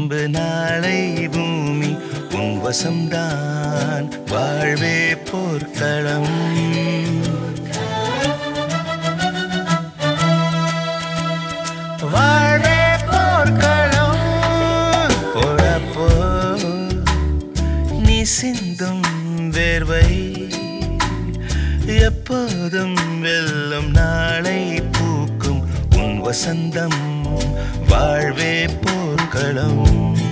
நம்பு நாளை பூமி உன் வசம்தான் வாழ்வே போர்க்களம் வாழ்வே போர்க்களம் போடப்போ நீ சிந்தும் வேர்வை எப்போதும் வெல்லும் நாளை பூக்கும் உன் வசந்தம் வாழ்வே போர்க்களம்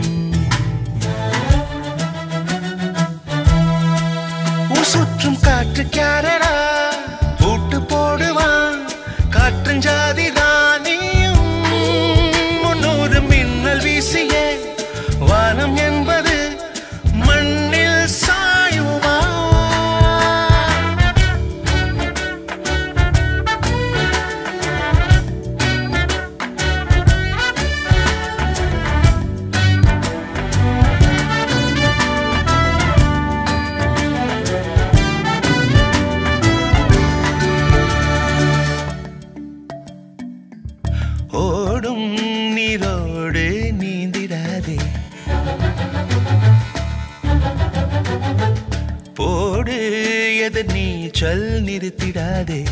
உன் சுற்றும் காற்று கேரடா பூட்டு போடுவான் காற்றின் ஜாதி தானியும் முன்னூறு மின்னல் வீசியே வானம் என்பது மண்ணில் சாயுமா ஓடும் நீரோடு நீந்திடாதே போடு எதிர் நீச்சல் நிறுத்திடாதே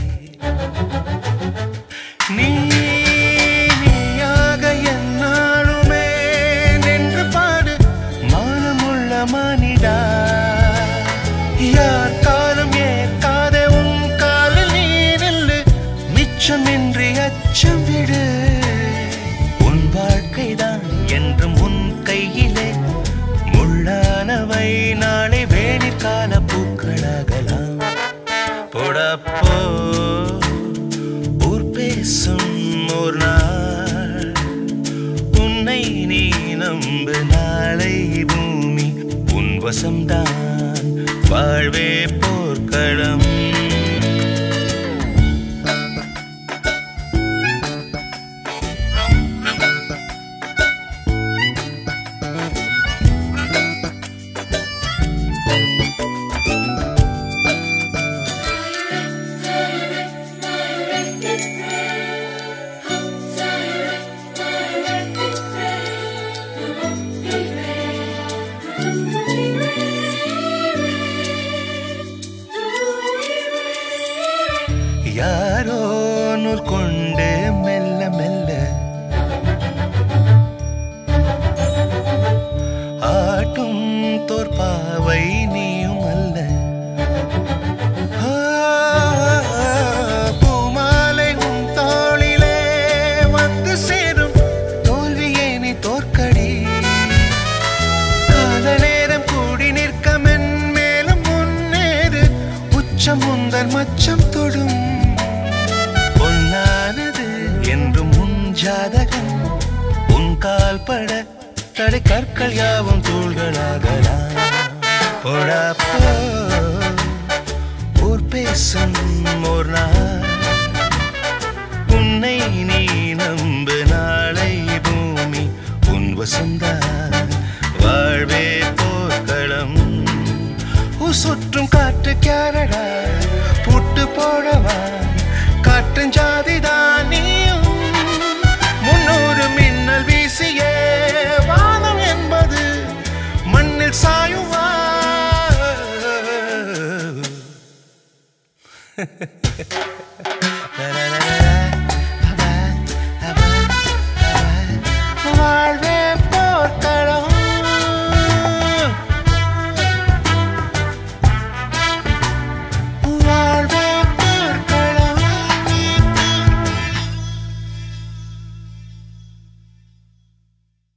நீ நீயாக என்னாலுமே நின்று பாடு மானமுள்ள மானிடா யார் காலம் ஏற்காத உன் காலில் நீ நில்லு மிச்சமின்றி அச்சம் விடு உன் வாழ்க்கைதான் என்றும் உன் கையிலே முள்ளானவை நாளை வேணிக்கால பூக்களாகலாம் போடப்போ ஊர் பேசும் ஒரு நாள் உன்னை நீ நம்பு நாளை பூமி உன் வசம்தான் வாழ்வே போர்க்களம் யாரோ நூல் கொண்டு மெல்ல மெல்ல ஆட்டும் தோற்பாவை நீயும் அல்ல ஆ, பூமாலை உன் தோளிலே வந்து சேரும் தோல்வியே நீ தோற்கடி கால நேரம் கூடி நிற்க மென் மேலும் முன்னேறு உச்சம் உந்தன் மச்சம் தொடும் பொன்னானது என்றும் உன் ஜாதகம் உன் கால் பட தடை கற்கள் யாவும் தூள்களாகலாம் போடாப்போ ஊர் பேசும் ஒரு நாள் உன்னை நீ நம்பு நாளை பூமி உன் வசந்தான் வாழ்வே போர்க்களம் உன் சுற்றும் காற்று கேரடா புட்டு போடவா காற்றும் ஜாதிதான் நீயும் முன்னூறு மின்னல் வீசியே வானம் என்பது மண்ணில் சாயுவா la la la